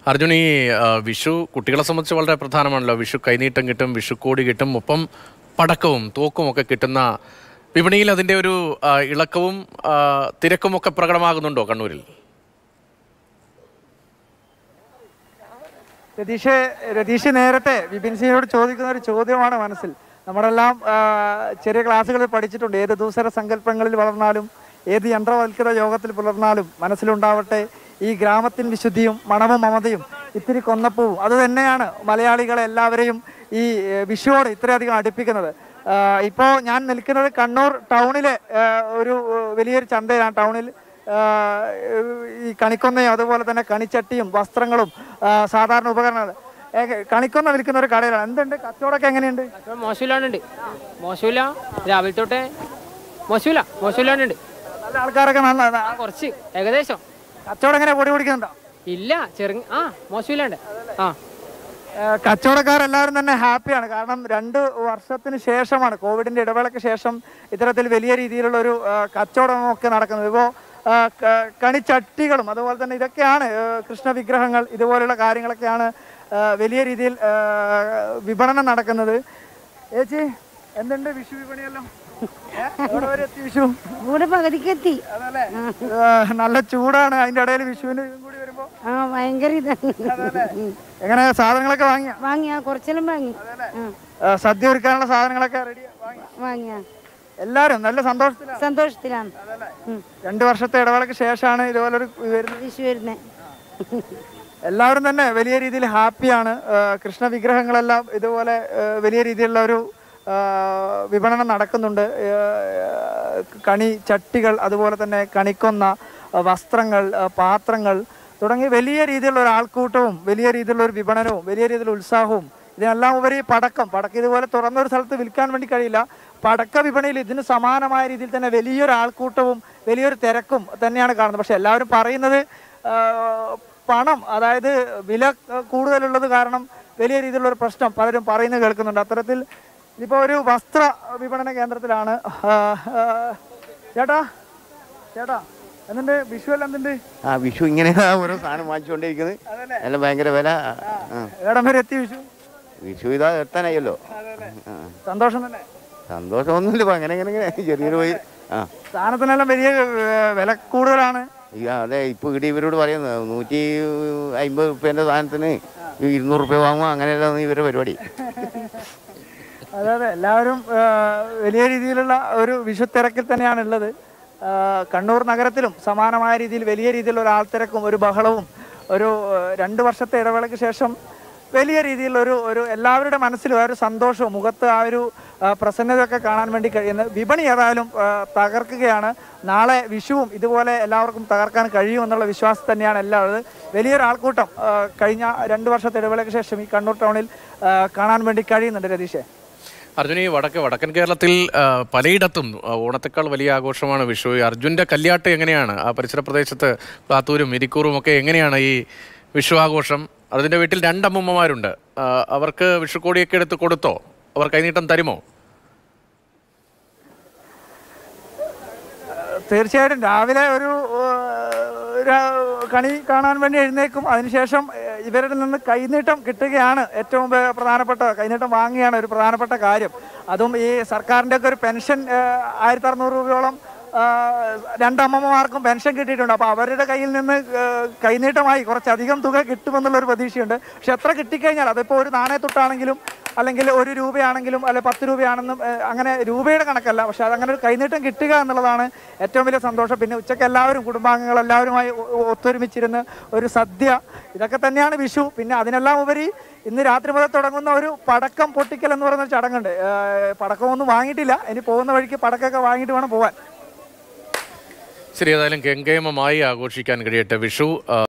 അർജുൻ ഈ ആ, വിഷു കുട്ടികളെ സംബന്ധിച്ച് വളരെ പ്രധാനമാണല്ലോ വിഷു കൈനീട്ടം കിട്ടും വിഷുക്കോടി കിട്ടും ഒപ്പം പടക്കവും തോക്കും ഒക്കെ കിട്ടുന്ന വിപണിയിൽ അതിൻ്റെ ഒരു ആ, ഇളക്കവും ആ, തിരക്കും ഒക്കെ പ്രകടമാകുന്നുണ്ടോ കണ്ണൂരിൽ രതീഷ് രതീഷ് നേരത്തെ വിപിൻ സിംഗിനോട് ചോദിക്കുന്ന ഒരു ചോദ്യമാണ് മനസ്സിൽ നമ്മളെല്ലാം ആ, ചെറിയ ക്ലാസ്സുകളിൽ പഠിച്ചിട്ടുണ്ട് ഏത് ദൂസര സങ്കല്പങ്ങളിൽ വളർന്നാലും ഏത് യന്ത്രവൽകൃത യോഗത്തിൽ പുലർന്നാലും മനസ്സിലുണ്ടാവട്ടെ ഈ ഗ്രാമത്തിൻ വിശുദ്ധിയും മണവും മമതയും ഇത്തിരി കൊന്നപ്പൂവും അത് തന്നെയാണ് മലയാളികളെ എല്ലാവരെയും ഈ ഏ, വിഷുവോട് ഇത്രയധികം അടുപ്പിക്കുന്നത് ഇപ്പോൾ ഞാൻ നിൽക്കുന്നത് കണ്ണൂർ ടൗണിലെ ആ, ഒരു ഏ, വലിയൊരു ചന്തയിലാണ് ടൗണിൽ ആഹ് ഈ കണിക്കൊന്നയും അതുപോലെ തന്നെ കണിച്ചട്ടിയും വസ്ത്രങ്ങളും ആഹ് സാധാരണ ഉപകരണങ്ങൾ ഏക- കണിക്കൊന്ന വിൽക്കുന്ന ഒരു കടയിലാണ് എന്തുണ്ട് കച്ചവടമൊക്കെ എങ്ങനെയുണ്ട് ഇപ്പം മോശമില്ലാണ്ടുണ്ട് മോശമില്ല രാവിലെ തൊട്ടേ മോശമില്ല മോശമില്ലാണ്ടുണ്ട് നല്ല ആൾക്കാരൊക്കെ നല്ല ആ കുറച്ച് ഏകദേശം കച്ചവടം എങ്ങനെ പൊടി പിടിക്കുന്നുണ്ടോ ഇല്ല ചെറു ആ മോശമില്ലാണ്ട് ആ ആഹ് കച്ചവടക്കാരെല്ലാവരും തന്നെ ഹാപ്പിയാണ് കാരണം രണ്ട് വർഷത്തിന് ശേഷമാണ് കോവിഡിന്റെ ഇടവേളയ്ക്ക് ശേഷം ഇത്തരത്തിൽ വലിയ രീതിയിലുള്ള ഒരു ആഹ് കച്ചവടമൊക്കെ നടക്കുന്നത് ഇപ്പോൾ കണിച്ചട്ടികളും അതുപോലെ തന്നെ ഇതൊക്കെയാണ് ആഹ് കൃഷ്ണ വിഗ്രഹങ്ങൾ ഇതുപോലുള്ള കാര്യങ്ങളൊക്കെയാണ് ആഹ് വലിയ രീതിയിൽ ആഹ് വിപണനം നടക്കുന്നത് ചേച്ചി എന്തുണ്ട് വിഷു വിപണിയെല്ലാം ഏ? എവിടെ വരെ എത്തി വിഷു ഇവിടെ പകുതിക്കെത്തി അതല്ലേ ആഹ് നല്ല ചൂടാണ് അതിന്റെ ഇടയിൽ വിഷുവിന് ഇതും കൂടി വരുമ്പോ ആ ഭയങ്കര ഇതാണ് അതല്ലേ എങ്ങനെ സാധനങ്ങളൊക്കെ വാങ്ങിയ വാങ്ങിയ കുറച്ചെല്ലാം വാങ്ങി ആ, സദ്യ ഒരുക്കാനുള്ള സാധനങ്ങളൊക്കെ റെഡി വാങ്ങി വാങ്ങിയ എല്ലാരും നല്ല സന്തോഷത്തിലാണ് സന്തോഷത്തിലാണ് ഉം. രണ്ടു വർഷത്തെ ഇടവേളയ്ക്ക് ശേഷമാണ് ഇതുപോലൊരു വരുന്നത് വിഷു വരുന്നേ എല്ലാവരും തന്നെ വലിയ രീതിയിൽ ഹാപ്പിയാണ് ആഹ് കൃഷ്ണ വിഗ്രഹങ്ങളെല്ലാം ഇതുപോലെ ആഹ് വലിയ രീതിയിലുള്ള ഒരു ആഹ് വിപണനം നടക്കുന്നുണ്ട് ആഹ് കണി ചട്ടികൾ അതുപോലെ തന്നെ കണിക്കൊന്ന ആഹ് വസ്ത്രങ്ങൾ ആഹ് പാത്രങ്ങൾ തുടങ്ങി വലിയ രീതിയിലുള്ള ഒരു ആൾക്കൂട്ടവും വലിയ രീതിയിലുള്ള ഒരു വിപണനവും വലിയ രീതിയിലുള്ള ഉത്സാഹവും ഇതിനെല്ലാം ഉപരി പടക്കം പടക്കം ഇതുപോലെ തുറന്നൊരു സ്ഥലത്ത് വിൽക്കാൻ വേണ്ടി കഴിയില്ല പടക്ക വിപണിയിൽ ഇതിന് സമാനമായ രീതിയിൽ തന്നെ വലിയൊരു ആൾക്കൂട്ടവും വലിയൊരു തിരക്കും തന്നെയാണ് കാണുന്നത് പക്ഷെ എല്ലാവരും പറയുന്നത് ആഹ് പണം അതായത് വില അഹ് കൂടുതലുള്ളത് കാരണം വലിയ രീതിയിലുള്ള ഒരു പ്രശ്നം പലരും പറയുന്നത് കേൾക്കുന്നുണ്ട് അത്തരത്തിൽ ഇപ്പോൾ ഒരു വസ്ത്ര വിപണന കേന്ദ്രത്തിലാണ് ആഹ് ആഹ് ചേട്ടാ ചേട്ടാ എന്തുണ്ട് വിഷുവല്ല എന്തുണ്ട് ആ വിഷു ഇങ്ങനെ ഓരോ സാധനം വാങ്ങിച്ചുകൊണ്ടിരിക്കുന്നത് അതല്ലേ എല്ലാം ഭയങ്കര വില ആ എവിടം വരെ എത്തി വിഷു വിഷു ഇതാ എത്താനായല്ലോ ആ സന്തോഷം തന്നെ സന്തോഷമൊന്നുമില്ല ഇപ്പൊ അങ്ങനെ ഇങ്ങനെ ഇങ്ങനെ ചെറിയൊരു പോയി ആ സാധനത്തിനെല്ലാം വലിയ ഏഹ്, വില കൂടുതലാണ് ഈ അതെ ഇപ്പൊ ഇവിടെ ഇവരോട് പറയുന്നത് നൂറ്റി അമ്പത് റുപ്യേന്റെ സാധനത്തിന് ഇരുന്നൂറ് റുപ്യ വാങ്ങുക അങ്ങനെയല്ല ഇവരുടെ പരിപാടി അതെ അതെ എല്ലാവരും ആ, വലിയ രീതിയിലുള്ള ഒരു വിഷുത്തിരക്കിൽ തന്നെയാണ് ഉള്ളത് ആ, കണ്ണൂർ നഗരത്തിലും സമാനമായ രീതിയിൽ വലിയ രീതിയിലുള്ള ഒരു ആൾത്തിരക്കും ഒരു ബഹളവും ഒരു ആ, രണ്ട് വർഷത്തെ ഇടവേളയ്ക്ക് ശേഷം വലിയ രീതിയിലുള്ള ഒരു ഒരു എല്ലാവരുടെ മനസ്സിലും ആ ഒരു സന്തോഷവും മുഖത്ത് ആ ഒരു ആ, പ്രസന്നതയൊക്കെ കാണാൻ വേണ്ടി കഴിയുന്നത് വിപണി ഏതായാലും ആ, തകർക്കുകയാണ് നാളെ വിഷുവും ഇതുപോലെ എല്ലാവർക്കും തകർക്കാൻ കഴിയുമെന്നുള്ള വിശ്വാസം തന്നെയാണ് എല്ലാവരും വലിയൊരു ആൾക്കൂട്ടം ആ, കഴിഞ്ഞ രണ്ട് വർഷത്തെ ഇടവേളയ്ക്ക് ശേഷം ഈ കണ്ണൂർ ടൗണിൽ ആ, കാണാൻ വേണ്ടി കഴിയുന്നുണ്ട് രതീഷേ അർജുൻ ഈ വടക്ക് വടക്കൻ കേരളത്തിൽ ആ, പലയിടത്തും ആ, ഓണത്തെക്കാൾ വലിയ ആഘോഷമാണ് വിഷു ഈ അർജുൻ്റെ കല്യാട്ട് എങ്ങനെയാണ് ആ പരിസര പ്രദേശത്ത് പ്ലാത്തൂരും ഇരിക്കൂറും ഒക്കെ എങ്ങനെയാണ് ഈ വിഷു ആഘോഷം അർജുൻ്റെ വീട്ടിൽ രണ്ടമ്മൂമ്മമാരുണ്ട് ആ, അവർക്ക് വിഷുക്കോടിയൊക്കെ എടുത്ത് കൊടുത്തോ അവർ കൈനീട്ടം തരുമോ തീർച്ചയായിട്ടും രാവിലെ ഒരു ഏഹ്, ഒരു കണി കാണാൻ വേണ്ടി എഴുന്നേക്കും അതിനുശേഷം ഏഹ്, ഇവരിൽ നിന്ന് കൈനീട്ടം കിട്ടുകയാണ് ഏറ്റവും പേ- പ്രധാനപ്പെട്ട കൈനീട്ടം വാങ്ങുകയാണ് ഒരു പ്രധാനപ്പെട്ട കാര്യം അതും ഈ സർക്കാരിൻ്റെ ഒക്കെ ഒരു പെൻഷൻ ആയിരത്തി അറുന്നൂറ് രൂപയോളം ഏഹ്, രണ്ടമ്മമാർക്കും പെൻഷൻ കിട്ടിയിട്ടുണ്ട് അപ്പോൾ അവരുടെ കയ്യിൽ നിന്ന് ഏഹ്, കൈനീട്ടമായി കുറച്ചധികം തുക കിട്ടുമെന്നുള്ളൊരു പ്രതീക്ഷയുണ്ട് പക്ഷെ എത്ര കിട്ടിക്കഴിഞ്ഞാൽ അതിപ്പോൾ ഒരു നാണയത്തൊട്ടാണെങ്കിലും അല്ലെങ്കിൽ ഒരു രൂപയാണെങ്കിലും അല്ലെ പത്ത് രൂപയാണെന്നും ഏഹ്, അങ്ങനെ രൂപയുടെ കണക്കല്ല പക്ഷെ അതങ്ങനെ ഒരു കൈനീട്ടം കിട്ടുക എന്നുള്ളതാണ് ഏറ്റവും വലിയ സന്തോഷം പിന്നെ ഉച്ചയ്ക്ക് എല്ലാവരും കുടുംബാംഗങ്ങൾ എല്ലാവരുമായി ഒ- ഒ- ഒത്തൊരുമിച്ചിരുന്ന് ഒരു സദ്യ ഇതൊക്കെ തന്നെയാണ് വിഷു പിന്നെ അതിനെല്ലാം ഉപരി ഇന്ന് രാത്രി മുതൽ തുടങ്ങുന്ന ഒരു പടക്കം പൊട്ടിക്കൽ എന്ന് പറയുന്ന ഒരു ചടങ്ങുണ്ട് ഏഹ്, പടക്കമൊന്നും വാങ്ങിയിട്ടില്ല ഇനി പോകുന്ന വഴിക്ക് പടക്കമൊക്കെ വാങ്ങിയിട്ട് വേണം പോകാൻ ശരി ഏതായാലും ഗംഗേമമായി ആഘോഷിക്കാൻ കഴിയട്ടെ വിഷു ആ,